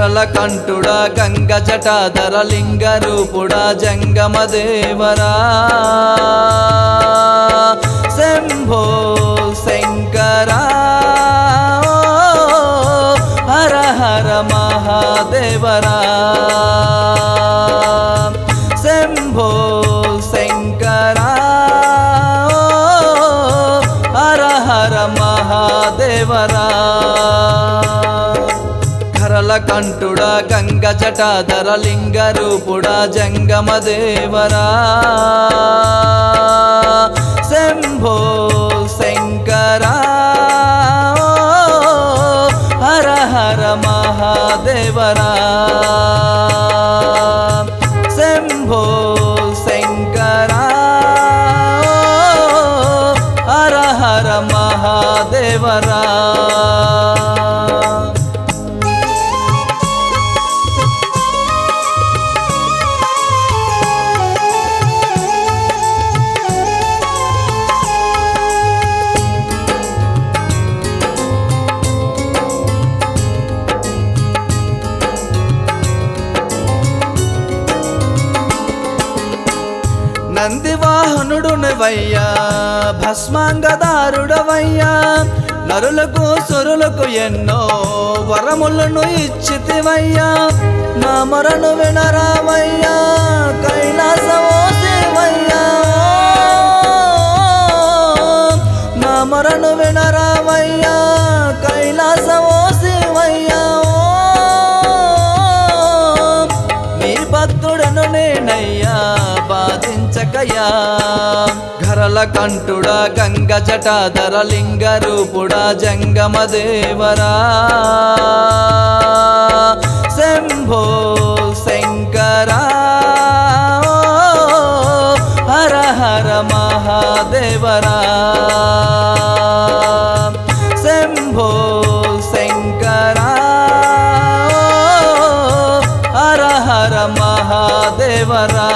ధరల కంఠుడా గంగ జటాధర లింగ రూపుడా జంగమ దేవరా శంభో శంకరా హర హర మహాదేవరా శంభో శంకరా హర హర మహాదేవరా కరల కంఠుడా గంగ జటాధర లింగ రూపుడా జంగమ దేవరా శంభో శంకరా హర హర మహాదేవరా శంభో శంకరా హర హర మహాదేవరా నందివాహనుడునవయ్యా భస్మాంగదారుడవయ్యా నరులకు సురులకు ఎన్నో వరములను ఇచ్చితివయ్యా నా మొరను వినరామయ్యా కైలాసమో శివయ్యా నా మొరను వినరామయ్యా కైలాసమో శివయ్యా నీ భక్తుడను నేనయ్యా బాధించకయా ఘరల కంఠుడా గంగ జటాధర లింగ రూపుడా జంగమ దేవరా శంభో శంకరా హర హర మహాదేవరా శంభో శంకరా హర హర మహాదేవరా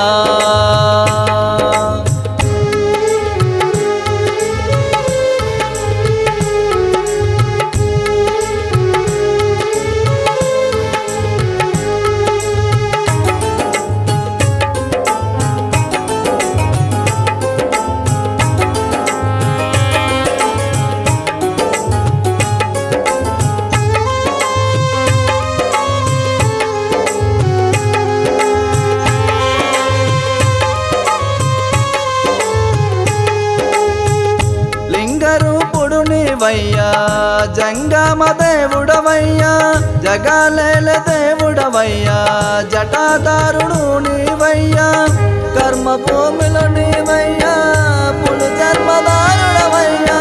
లింగరూపుడు నీవయ్యా జంగమ దేవుడవయ్యా జగాలేల దేవుడవయ్యా జటాదారుడు నీవయ్యా కర్మ భూమిలో నీవయ్యా పులు జన్మదారుడవయ్యా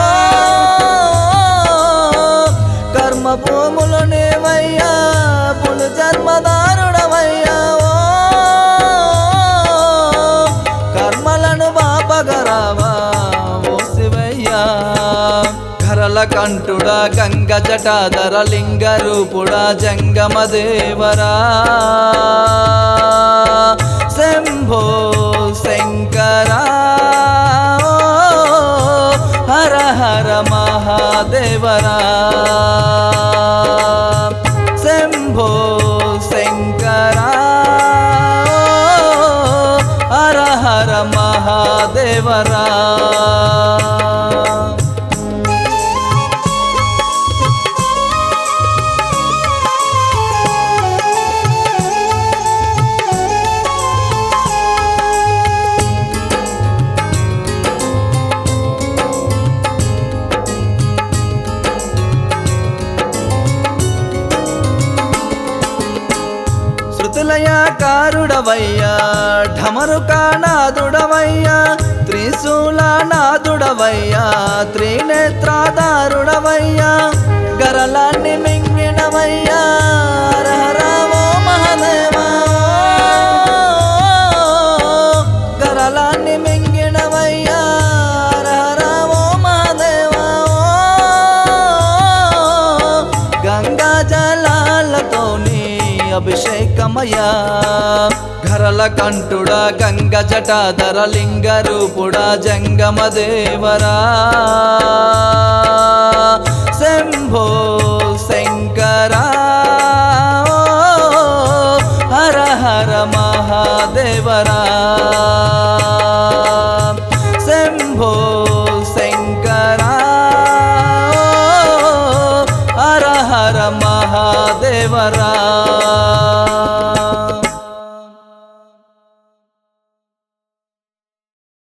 కర్మ భూములు నీవయ్యా పులు జన్మదారుడవయ్యా కర్మలను బాపగరావా ఓ శివయ్యా ఘరల కంఠుడా గంగ జటాధర లింగ రూపుడా జంగమ దేవరా శంభో శంకరా హర హర మహాదేవరా శంభో శంకరా హర హర మహాదేవరా శృతులయాకారుడవయ్యా ఢమరుకానాదుడవయ్యా త్రిశూలనాదుడవయ్యా త్రినేత్రాదారుడవయ్యా గరలాన్ని మింగినవయ్యా హరహరామో మహదేవా గరలాన్ని మింగినవయ్యా హరహరామో మహదేవా గంగా జలాలతోని అభిషేకమయ్యా ఘరల కంఠుడా గంగ జటాధర లింగ రూపుడా జంగమ దేవరా శంభో